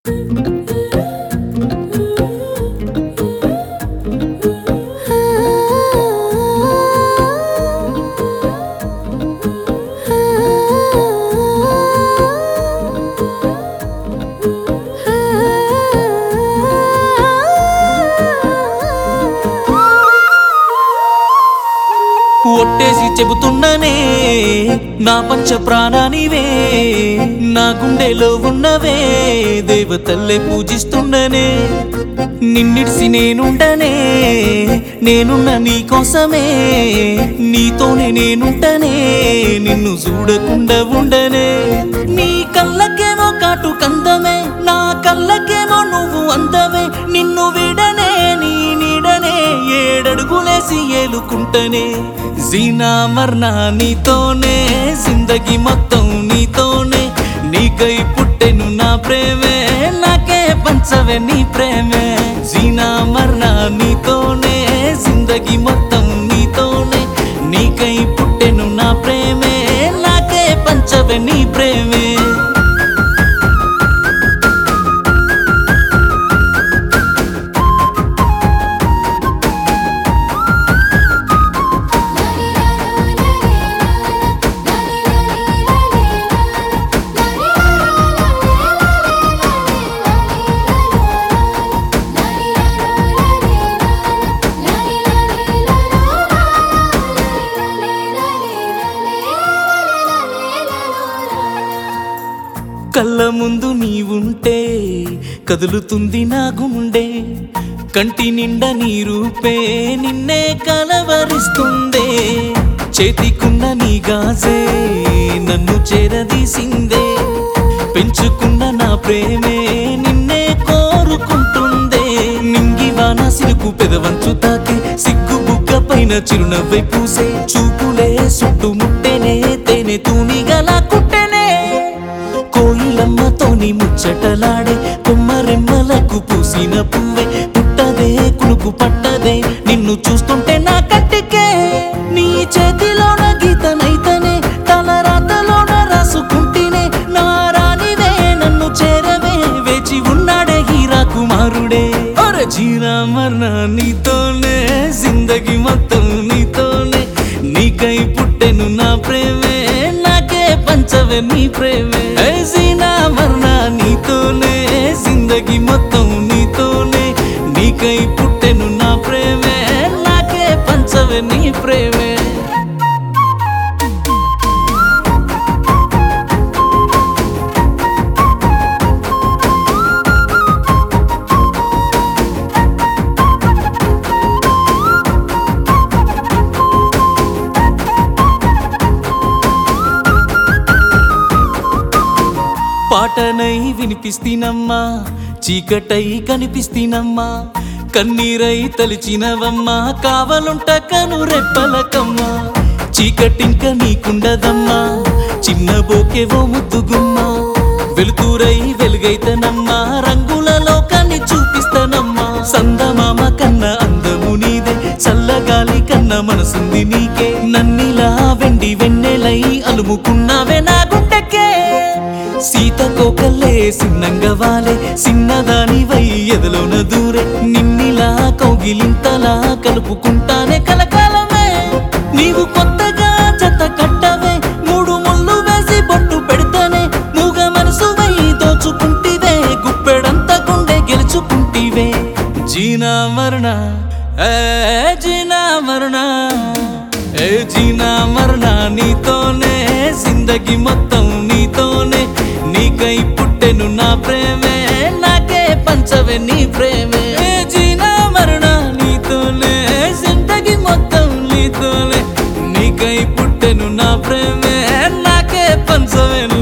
ఒట్టేసి చెబుతున్ననే నా పంచ ప్రాణానివే నా గుండెలో ఉన్నవే దేవతల్లే పూజిస్తున్ననే నిన్నిడిసి నేనుండనే నేనున్న నీ కోసమే నీతోనే నేనుంటనే నిన్ను చూడకుండా ఉండనే నీ కళ్ళకేమో కాటు కందమే నా కళ్ళకేమో నువ్వు అందమే నిన్ను విడనే నీ నీడనే ఏడడుగులేసి ఏలుకుంటనే జీనా మర్నా నీతోనే జిందగి మొత్తం నీతోనే నీకై పుట్టెను నా ప్రేమే నాకే పంచవే నీ ప్రేమే జీనా మర్నా నీతోనే జిందగి మొత్తం నీతోనే నీకై పుట్టెను నా ప్రేమే నాకే పంచవే నీ ప్రేమే కళ్ళ ముందు నీవుంటే కదులుతుంది నా గుండె కంటి నిండా నీ రూపే నిన్నే కలవరిస్తుందే చేతికున్న నీ గాజే నన్ను చేరదీసిందే పెంచుకున్న నా ప్రేమే నిన్నే కోరుకుంటుందే నింగివాన సిరుకు పెదవంచు తాకే సిగ్గు బుగ్గ పైన చిరునవ్వై పూసే చూపులే చుట్టుముట్టెనే తేనె తూనిగలా కుట్టెనే కోయిలమ్మతోని ముచ్చటలాడే కొమ్మరెమ్మలకు పూసిన పువ్వే పుట్టదే కునుకు పట్టదే నిన్ను చూస్తుంటే నా కట్టికే నీ చేతిలోన గీతనైతనే తలరాతలోన రాసుకుంటేనే నా రానివే నన్ను చేరవే వేచి ఉన్నాడే హీరా కుమారుడే ఒరే జీరా మరణ నీతోనే జిందగి మొత్తం నీతోనే నీకై పుట్టెను నా ప్రేమే నాకే పంచవే నీ ప్రేమే ఏ జీనా మరణ నీతోనే జిందగి మొత్తం నీతోనే నీకై పుట్టెను నా ప్రేమే నాకే పంచవే నీ ప్రేమే పాటనై వినిపిస్తీనమ్మా చీకటై కనిపిస్తీనమ్మా కన్నీరై తలిచినవమ్మా కావలుంట కను రెప్పలకమ్మా చీకటింక నీకుండదమ్మా చిన్న బోకెవో ముద్దుగుమ్మా వెలుతురై వెలుగైతనమ్మా రంగుల లోకాన్ని చూపిస్తానమ్మా సందమామ కన్న అందము నీదే చల్లగాలి కన్న మనసుంది నీకే నన్నిలా వెండి వెన్నెలై అలుముకున్నావే నా గుండెకే సీతకోకల్లే సిన్నంగా వాలే సిన్నదానివై ఎదలోన దూరే నిన్నిలా కౌగిలింతలా కలుపుకుంటానే కలకాలమే నీవు కొత్తగా జత కట్టవే మూడు ముళ్ళు వేసి బొట్టు పెడతానే మూగ మనసువై దోచుకుంటివే గుప్పెడంత గుండె గెలుచుకుంటివే జీనా మరణ ఏ జీనా మరణ ఏ జీనా మరణ నీతోనే జిందగి మొత్తం నీతోనే నీకై పుట్టెను నా ప్రేమే నాకే పంచవే నీ ప్రేమే ఏ జీనా మరణ నీతోనే జిందగి మొత్తం నీతోనే నీకై పుట్టెను నా ప్రేమే నాకే పంచవే